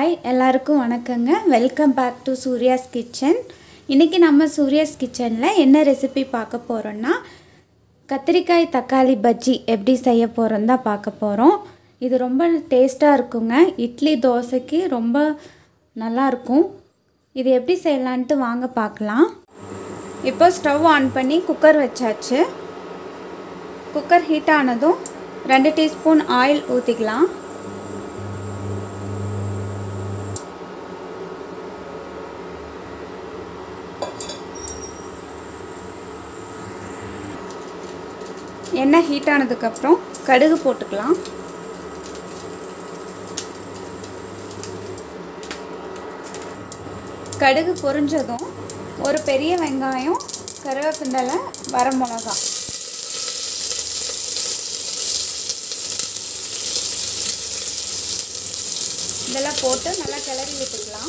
hi எல்லாருக்கும் வணக்கங்க welcome back to Surya's kitchen இன்றைக்கி நம்ம சூர்யாஸ் கிச்சனில் என்ன ரெசிபி பார்க்க போகிறோன்னா கத்திரிக்காய் தக்காளி பஜ்ஜி எப்படி செய்ய போகிறோம் தான் பார்க்க போகிறோம் இது ரொம்ப டேஸ்ட்டாக இருக்குங்க இட்லி தோசைக்கு ரொம்ப நல்லாயிருக்கும் இது எப்படி செய்யலான்ட்டு வாங்க பார்க்கலாம் இப்போ ஸ்டவ் ஆன் பண்ணி குக்கர் வச்சாச்சு குக்கர் ஹீட் ஆனதும் ரெண்டு டீஸ்பூன் ஆயில் ஊற்றிக்கலாம் எண்ணெய் ஹீட் ஆனதுக்கப்புறம் கடுகு போட்டுக்கலாம் கடுகு பொரிஞ்சதும் ஒரு பெரிய வெங்காயம் கருவேப்பிண்டலை வரமிளகா இதெல்லாம் போட்டு நல்லா கிளறி விட்டுக்கலாம்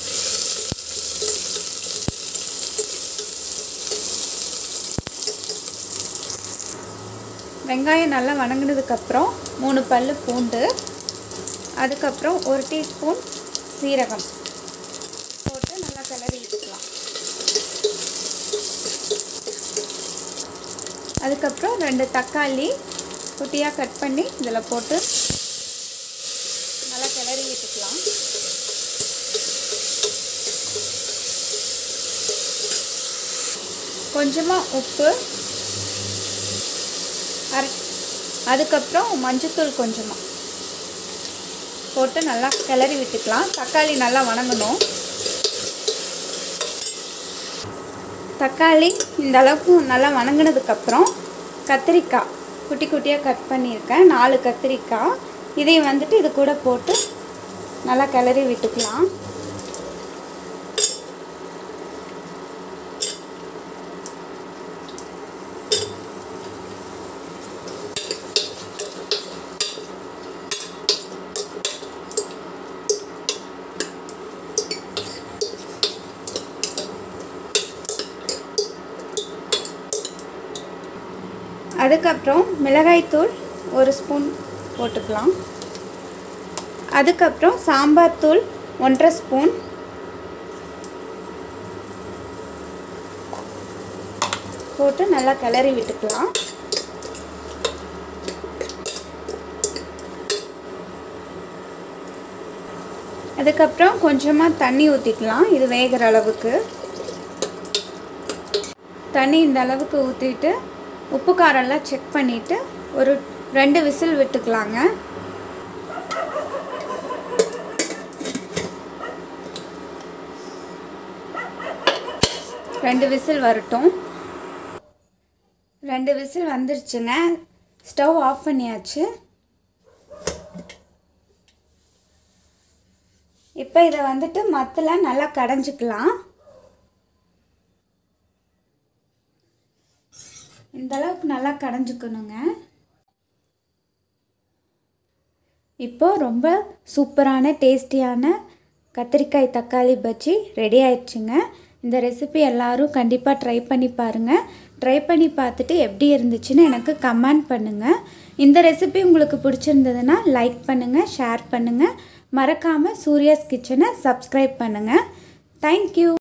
வெங்காயம் நல்லா வணங்கினதுக்கப்புறம் மூணு பல் பூண்டு அதுக்கப்புறம் ஒரு டீஸ்பூன் சீரகம் போட்டு நல்லா கிளறி விட்டுக்கலாம் அதுக்கப்புறம் ரெண்டு தக்காளி குட்டியாக கட் பண்ணி இதில் போட்டு நல்லா கிளறி விட்டுக்கலாம் கொஞ்சமாக உப்பு அரை அதுக்கப்புறம் மஞ்சத்தூள் கொஞ்சமாக போட்டு நல்லா கிளறி விட்டுக்கலாம் தக்காளி நல்லா வணங்கணும் தக்காளி இந்த அளவுக்கு நல்லா வணங்கினதுக்கப்புறம் கத்திரிக்காய் குட்டி குட்டியாக கட் பண்ணியிருக்கேன் நாலு கத்திரிக்காய் இதையும் வந்துட்டு இது கூட போட்டு நல்லா கிளறி விட்டுக்கலாம் அதுக்கப்புறம் மிளகாய்த்தூள் ஒரு ஸ்பூன் போட்டுக்கலாம் அதுக்கப்புறம் சாம்பார் தூள் ஒன்றரை ஸ்பூன் போட்டு நல்லா கிளறி விட்டுக்கலாம் அதுக்கப்புறம் கொஞ்சமாக தண்ணி ஊற்றிக்கலாம் இது வேகிற அளவுக்கு தண்ணி இந்த அளவுக்கு ஊற்றிட்டு உப்பு காரம்லாம் செக் பண்ணிவிட்டு ஒரு ரெண்டு விசில் விட்டுக்கலாங்க ரெண்டு விசில் வரட்டும் ரெண்டு விசில் வந்துருச்சுங்க ஸ்டவ் ஆஃப் பண்ணியாச்சு இப்போ இதை வந்துட்டு மத்தில் நல்லா கடைஞ்சிக்கலாம் இந்த அளவுக்கு நல்லா கடைஞ்சிக்கணுங்க இப்போ ரொம்ப சூப்பரான டேஸ்டியான கத்திரிக்காய் தக்காளி பஜ்ஜி ரெடி ஆயிடுச்சுங்க இந்த ரெசிபி எல்லோரும் கண்டிப்பாக ட்ரை பண்ணி பாருங்கள் ட்ரை பண்ணி பார்த்துட்டு எப்படி இருந்துச்சுன்னு எனக்கு கமெண்ட் பண்ணுங்கள் இந்த ரெசிபி உங்களுக்கு பிடிச்சிருந்ததுன்னா லைக் பண்ணுங்கள் ஷேர் பண்ணுங்கள் மறக்காமல் சூர்யாஸ் கிச்சனை சப்ஸ்கிரைப் பண்ணுங்கள் தேங்க்யூ